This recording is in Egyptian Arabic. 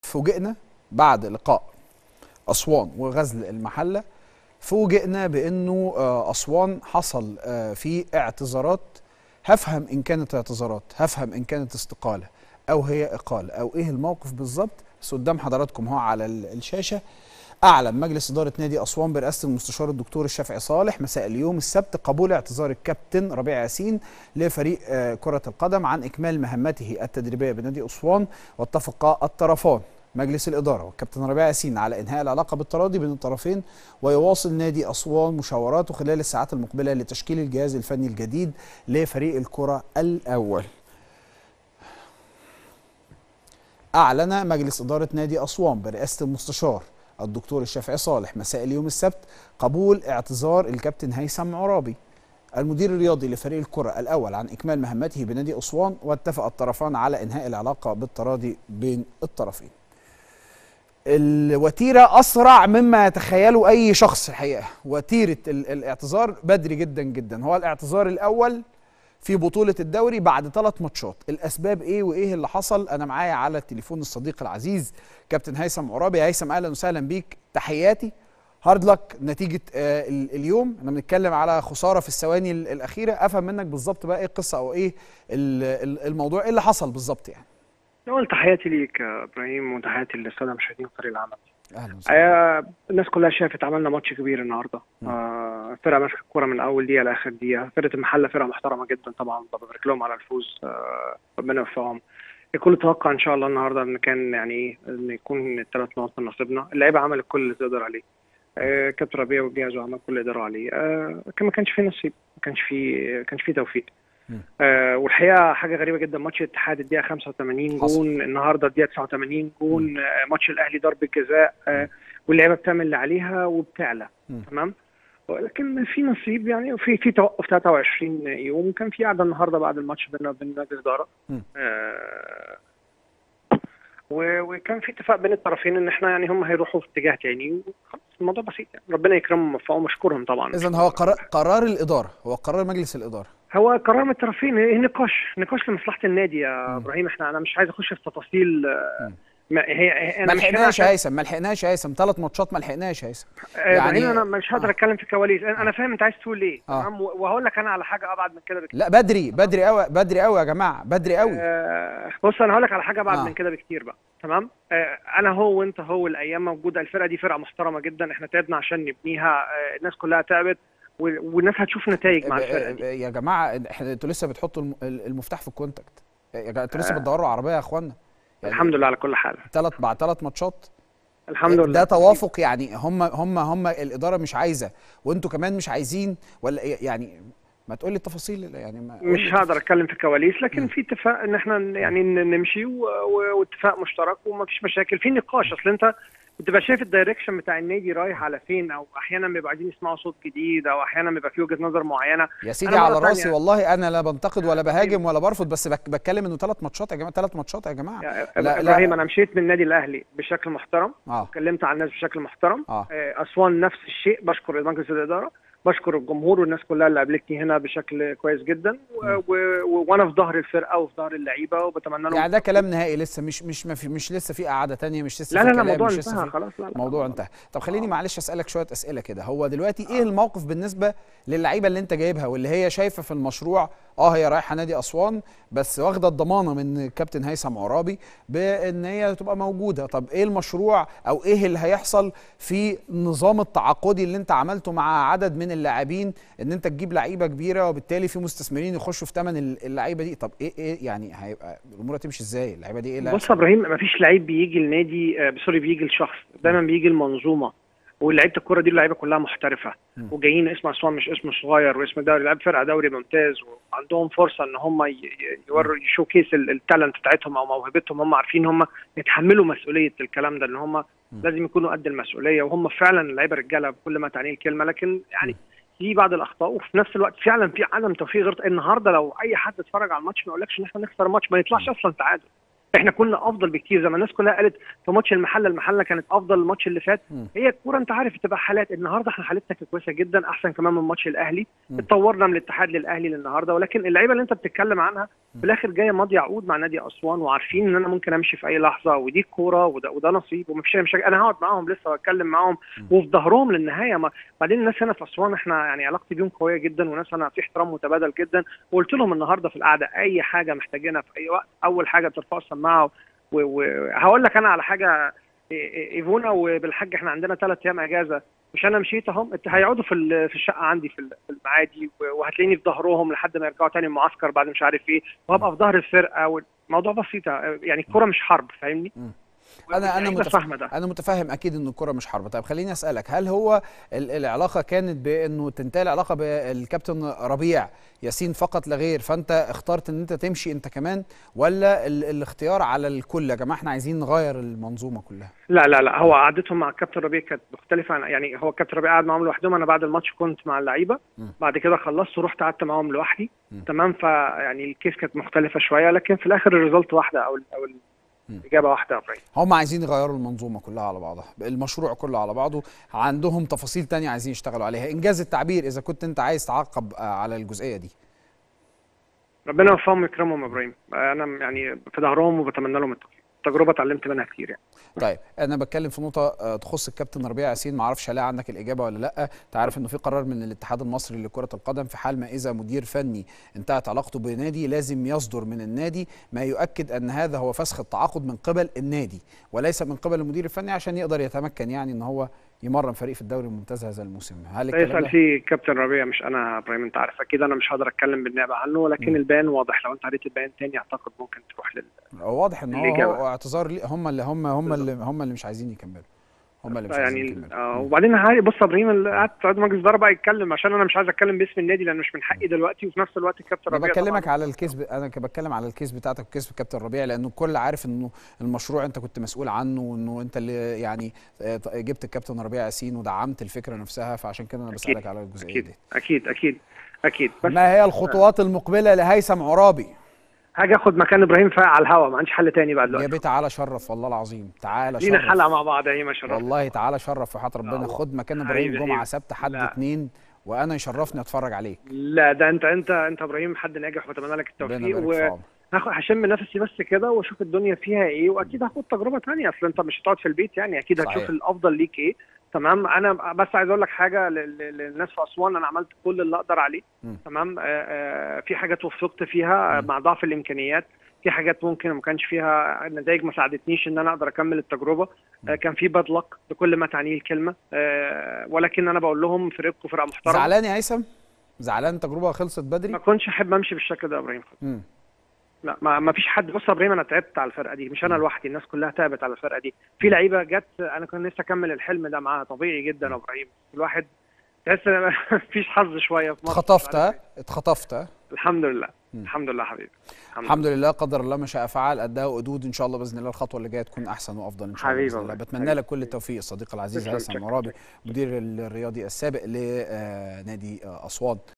فوجئنا بعد لقاء اسوان وغزل المحله فوجئنا بانه آه، اسوان حصل آه، في اعتذارات هفهم ان كانت اعتذارات هفهم ان كانت استقاله او هي اقاله او ايه الموقف بالظبط بس قدام حضراتكم هو على ال- الشاشه اعلن مجلس اداره نادي اسوان برئاسه المستشار الدكتور الشافعي صالح مساء اليوم السبت قبول اعتذار الكابتن ربيع ياسين لفريق آه، كره القدم عن اكمال مهمته التدريبيه بنادي اسوان واتفق الطرفان مجلس الإدارة والكابتن ربيع ياسين على إنهاء العلاقة بالتراضي بين الطرفين ويواصل نادي أسوان مشاوراته خلال الساعات المقبلة لتشكيل الجهاز الفني الجديد لفريق الكرة الأول أعلن مجلس إدارة نادي أسوان برئاسة المستشار الدكتور الشافعي صالح مساء اليوم السبت قبول اعتذار الكابتن هيثم عرابي المدير الرياضي لفريق الكرة الأول عن إكمال مهمته بنادي أسوان واتفق الطرفان على إنهاء العلاقة بالتراضي بين الطرفين الوتيرة أسرع مما يتخيله أي شخص الحقيقة وتيرة ال- الاعتذار بدري جدا جدا هو الاعتذار الأول في بطولة الدوري بعد ثلاث ماتشات الأسباب إيه وإيه اللي حصل أنا معايا على التليفون الصديق العزيز كابتن هيثم عرابي هيثم أهلا وسهلا بيك تحياتي هارد لك نتيجة آه ال- اليوم احنا بنتكلم على خسارة في الثواني ال- الأخيرة أفهم منك بالظبط بقى إيه القصة أو إيه ال- ال- الموضوع إيه اللي حصل بالظبط يعني أول تحياتي ليك يا إبراهيم وتحياتي للسادة مشاهدين فريق العمل. أهلا وسهلا آه الناس كلها شافت عملنا ماتش كبير النهارده. آه فرقة ماسكة الكورة من أول دقيقة لآخر دقيقة، فرقة المحلة فرقة محترمة جدا طبعا ببارك لهم على الفوز آه ربنا يوفقهم. الكل توقع إن شاء الله النهارده إن كان يعني إيه إن يكون الثلاث نقط من نصيبنا، اللعيبة عملت كل اللي تقدر عليه. آه كابتن ربيع وجهازه عمل كل اللي يقدروا عليه، آه كان ما كانش فيه نصيب، ما كانش فيه ما كانش فيه توفيق. آه والحقيقه حاجه غريبه جدا ماتش الاتحاد الدقيقه 85 حصل. جون النهارده الدقيقه 89 جون آه ماتش الاهلي ضربه جزاء آه واللعيبه بتعمل اللي عليها وبتعلى مم. تمام ولكن في نصيب يعني في في توقف 23 يوم وكان في قعده النهارده بعد الماتش بيننا وبين مجلس الاداره مم. آه و- وكان في اتفاق بين الطرفين ان احنا يعني هم هيروحوا في اتجاه تاني وخلاص الموضوع بسيط يعني ربنا يكرمهم ويوفقهم واشكرهم طبعا إذا هو قرار قرار الإدارة هو قرار مجلس الإدارة هو قرار من الطرفين هي نقاش نقاش لمصلحه النادي يا ابراهيم احنا انا مش عايز اخش في تفاصيل آه، ما هي هي- ما انا مش هنا لحقناش يا عشان- هيثم ما لحقناش يا هيثم ثلاث ماتشات ما لحقناش يا هيثم آه، ابراهيم يعني- انا مش هقدر آه. اتكلم في الكواليس انا أنا فاهم انت عايز تقول ايه آه. تمام و- وهقول لك انا على حاجه ابعد من كده بكتير لا بدري بدري قوي بدري قوي يا جماعه بدري قوي آه، بص انا هقول لك على حاجه ابعد آه. من كده بكتير بقى تمام آه، انا هو وانت هو الايام موجوده الفرقه دي فرقه محترمه جدا احنا تعبنا عشان نبنيها آه، الناس كلها تعبت و- والناس هتشوف نتائج مع الفرقه دي يا جماعه احنا انتوا لسه بتحطوا الم- المفتاح في الكونتاكت يا جماعه انتوا لسه آه. بتدوروا على عربيه يا اخوانا الحمد لله على كل حال ثلاث بعد ثلاث ماتشات الحمد لله ده توافق يعني هم هم هم الاداره مش عايزه وانتوا كمان مش عايزين ولا يعني ما تقول لي التفاصيل يعني ما قول مش لي هقدر اتكلم في الكواليس لكن مم. في اتفاق ان احنا ن- يعني ن- نمشي و- و- واتفاق مشترك ومفيش مشاكل في نقاش اصل انت بتبقى شايف الدايركشن بتاع النادي رايح على فين او احيانا بيبقوا عايزين يسمعوا صوت جديد او احيانا بيبقى في وجهه نظر معينه يا سيدي أنا مرة على راسي تانية- والله انا لا بنتقد ولا بهاجم ولا برفض بس بك بتكلم انه ثلاث ماتشات يا جماعه ثلاث ماتشات يا جماعه يا لا، لا. ابراهيم انا مشيت من النادي الاهلي بشكل محترم اه اتكلمت عن الناس بشكل محترم اه آه، اسوان نفس الشيء بشكر مجلس الاداره بشكر الجمهور والناس كلها اللي قابلتني هنا بشكل كويس جدا و- مم. و- و- وانا في ظهر الفرقه وفي ظهر اللعيبه وبتمنى لهم يعني ده كلام نهائي لسه مش مش ما في مش لسه في قعده تانية مش لسه لا في لا لا كلام الموضوع مش لسه انتهى في خلاص لا لا الموضوع انتهى طب خليني آه. معلش اسالك شويه اسئله كده هو دلوقتي ايه الموقف بالنسبه للعيبه اللي انت جايبها واللي هي شايفه في المشروع اه هي رايحه نادي اسوان بس واخده الضمانه من الكابتن هيثم عرابي بان هي تبقى موجوده طب ايه المشروع او ايه اللي هيحصل في النظام التعاقدي اللي انت عملته مع عدد من اللاعبين ان انت تجيب لعيبه كبيره وبالتالي في مستثمرين يخشوا في ثمن اللعيبه دي طب ايه ايه يعني هيبقى الامور هتمشي ازاي اللعيبه دي ايه اللي بص يا ابراهيم مفيش لعيب بيجي النادي آه، سوري بيجي الشخص دايما بيجي المنظومه ولعيبه الكوره دي اللعيبه كلها محترفه مم. وجايين اسم اسوان مش اسم صغير واسم دوري لعيب فرقه دوري ممتاز وعندهم فرصه ان هم ي- ي- يوروا يشو كيس التالنت بتاعتهم او موهبتهم هم عارفين هم يتحملوا مسؤوليه الكلام ده ان هم لازم يكونوا قد المسؤوليه وهم فعلا اللعيبه رجاله بكل ما تعنيه الكلمه لكن يعني في بعض الاخطاء وفي نفس الوقت فعلا في عدم توفيق غير النهارده لو اي حد اتفرج على الماتش ما يقولكش ان احنا نخسر الماتش ما يطلعش اصلا تعادل احنا كنا افضل بكتير زي ما الناس كلها قالت في ماتش المحله المحله كانت افضل الماتش اللي فات مم. هي الكوره انت عارف بتبقى حالات النهارده احنا حالتنا كانت كويسه جدا احسن كمان من ماتش الاهلي مم. اتطورنا من الاتحاد للاهلي للنهارده ولكن اللعيبه اللي انت بتتكلم عنها في الاخر جايه ماضي عقود مع نادي اسوان وعارفين ان انا ممكن امشي في اي لحظه ودي الكوره وده, وده نصيب ومفيش اي مشاكل انا هقعد معاهم لسه واتكلم معاهم وفي ظهرهم للنهايه ما بعدين الناس هنا في اسوان احنا يعني علاقتي بيهم قويه جدا وناس انا في احترام متبادل جدا وقلت لهم النهارده في القعده اي حاجه محتاجينها في اي وقت اول حاجه ترفعوا السماعه وهقول لك انا على حاجه إي- إي- ايفونا وبالحاج احنا عندنا ثلاث ايام اجازه مش انا مشيت اهم انت هيقعدوا في ال- في الشقه عندي في ال- في المعادي و- وهتلاقيني في ظهرهم لحد ما يرجعوا تاني المعسكر بعد مش عارف ايه وهبقى في ظهر الفرقه والموضوع بسيط يعني الكوره مش حرب فاهمني؟ مم. انا انا اللعيبة متف... فاهمه ده انا متفهم اكيد ان الكره مش حرب طيب خليني اسالك هل هو ال- العلاقه كانت بانه تنتهي العلاقه بالكابتن ربيع ياسين فقط لا غير فانت اخترت ان انت تمشي انت كمان ولا ال... الاختيار على الكل يا جماعه احنا عايزين نغير المنظومه كلها لا لا لا هو قعدتهم مع الكابتن ربيع كانت مختلفه عن يعني هو الكابتن ربيع قعد معاهم لوحدهم انا بعد الماتش كنت مع اللعيبه مم. بعد كده خلصت ورحت قعدت معاهم لوحدي مم. تمام فيعني الكيس كانت مختلفه شويه لكن في الاخر الريزلت واحده او ال- او ال- مم. الاجابه واحده يا ابراهيم هم عايزين يغيروا المنظومه كلها على بعضها المشروع كله على بعضه عندهم تفاصيل تانية عايزين يشتغلوا عليها انجاز التعبير اذا كنت انت عايز تعقب آه، على الجزئيه دي ربنا يوفقهم ويكرمهم يا ابراهيم انا يعني في ظهرهم وبتمنى لهم التوفيق تجربه اتعلمت منها كتير يعني طيب انا بتكلم في نقطه آه، تخص الكابتن ربيع ياسين ما اعرفش هلاقي عندك الاجابه ولا لا انت عارف انه في قرار من الاتحاد المصري لكره القدم في حال ما اذا مدير فني انتهت علاقته بنادي لازم يصدر من النادي ما يؤكد ان هذا هو فسخ التعاقد من قبل النادي وليس من قبل المدير الفني عشان يقدر يتمكن يعني ان هو يمرن فريق في الدوري الممتاز هذا الموسم هل الكلام يسال ده فيه كابتن ربيع مش انا يا ابراهيم انت عارف اكيد انا مش هقدر اتكلم بالنيابه عنه ولكن مم. البيان واضح لو انت قريت البيان تاني اعتقد ممكن تروح لل واضح ان هو, الإجابة. هو اعتذار لي هم اللي هم هم اللي هم اللي مش عايزين يكملوا هم اللي مش عايزين يعني يكملوا آه مم. وبعدين هاي بص يا ابراهيم اللي قعدت عضو مجلس الاداره بقى يتكلم عشان انا مش عايز اتكلم باسم النادي لان مش من حقي دلوقتي وفي نفس الوقت الكابتن انا ربيع بكلمك طبعاً على الكيس ب... انا ك- بتكلم على الكيس بتاعتك وكيس الكابتن ربيع لانه الكل عارف انه المشروع انت كنت مسؤول عنه وانه انت اللي يعني آه، ط- جبت الكابتن ربيع ياسين ودعمت الفكره نفسها فعشان كده انا أكيد. بسالك على الجزئيه اكيد دي اكيد اكيد اكيد بس ما هي الخطوات المقبله لهيثم عرابي هاجي اخد مكان ابراهيم فايق على الهوا ما عنديش حل تاني بقى يا دلوقتي بيه تعالى شرف والله العظيم تعالى لينا شرف حلقه مع بعض يا هيما شرف والله تعالى شرف في حياه ربنا الله. خد مكان ابراهيم حبيبي جمعه حبيبي. سبت حد لا. اتنين وانا يشرفني اتفرج عليك لا ده انت انت انت ابراهيم حد ناجح واتمنى لك ربنا التوفيق يبارك في عمرك وهاخد هشم نفسي بس كده واشوف الدنيا فيها ايه واكيد هاخد تجربه تانية اصل انت مش هتقعد في البيت يعني اكيد صحيح. هتشوف الافضل ليك ايه تمام انا بس عايز اقول لك حاجه لل- لل- للناس في اسوان انا عملت كل اللي اقدر عليه مم. تمام آه، آه، في حاجات وفقت فيها آه، مم. مع ضعف الامكانيات في حاجات ممكن ما كانش فيها النتائج ما ساعدتنيش ان انا اقدر اكمل التجربه مم. آه، كان في باد لك بكل ما تعنيه الكلمه آه، ولكن انا بقول لهم فريقكم فرقه محترمه زعلان يا هيثم زعلان التجربه خلصت بدري ما كنتش احب امشي بالشكل ده يا ابراهيم مم. لا ما, ما فيش حد بص يا ابراهيم انا تعبت على الفرقه دي مش انا مم. لوحدي الناس كلها تعبت على الفرقه دي في لعيبه جت انا كنت نفسي اكمل الحلم ده معاها طبيعي جدا يا ابراهيم الواحد تحس إن مفيش حظ شويه في مصر اتخطفت مش عارف ها اتخطفت ها إيه. الحمد لله مم. الحمد لله حبيبي الحمد لله قدر الله ما شاء فعل اداها وقدود ان شاء الله باذن الله الخطوه اللي جايه تكون احسن وافضل ان شاء الله حبيبي باذن الله والله. بتمنى حبيبي. لك كل التوفيق الصديق العزيز شكراً، هيثم شكراً، مرابي شكراً. مدير الرياضي السابق لنادي اسوان